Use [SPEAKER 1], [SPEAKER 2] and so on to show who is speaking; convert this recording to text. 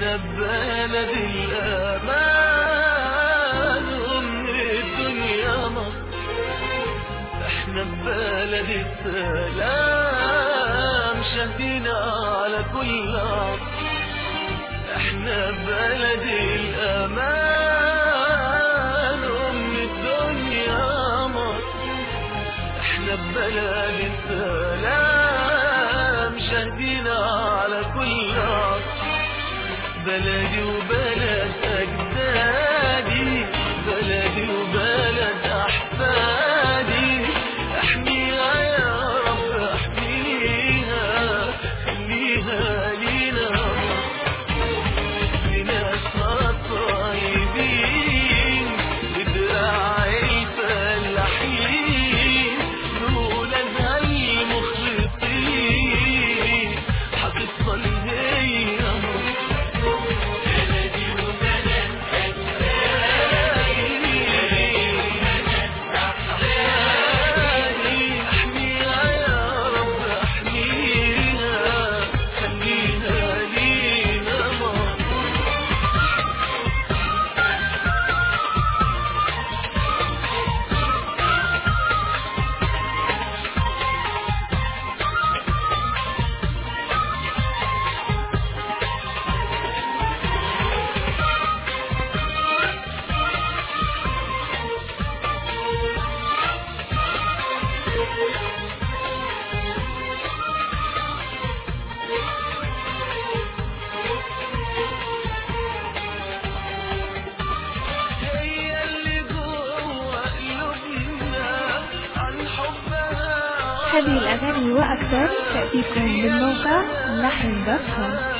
[SPEAKER 1] احنا ببلد الأمان ومن الدنيا مصر احنا ببلد السلام شهدنا على كل عصر احنا ببلد الأمان ومن الدنيا مصر احنا ببلد السلام شهدنا على كل عصر بلدي وبلد أجدادي بلدي وبلد أحفادي احميها يا رب احميها خليها لينا لناسنا الطيبين بدراع الفلاحين لولادها المخلصين حتصل هي بلدي وبلد أجدادي احميها يا رب احميها خليها لينا مصر هي اللي جوه قلوبنا عن حبها
[SPEAKER 2] هذه الأغاني وأكثر تأتيكم من موقع لحن دوت كوم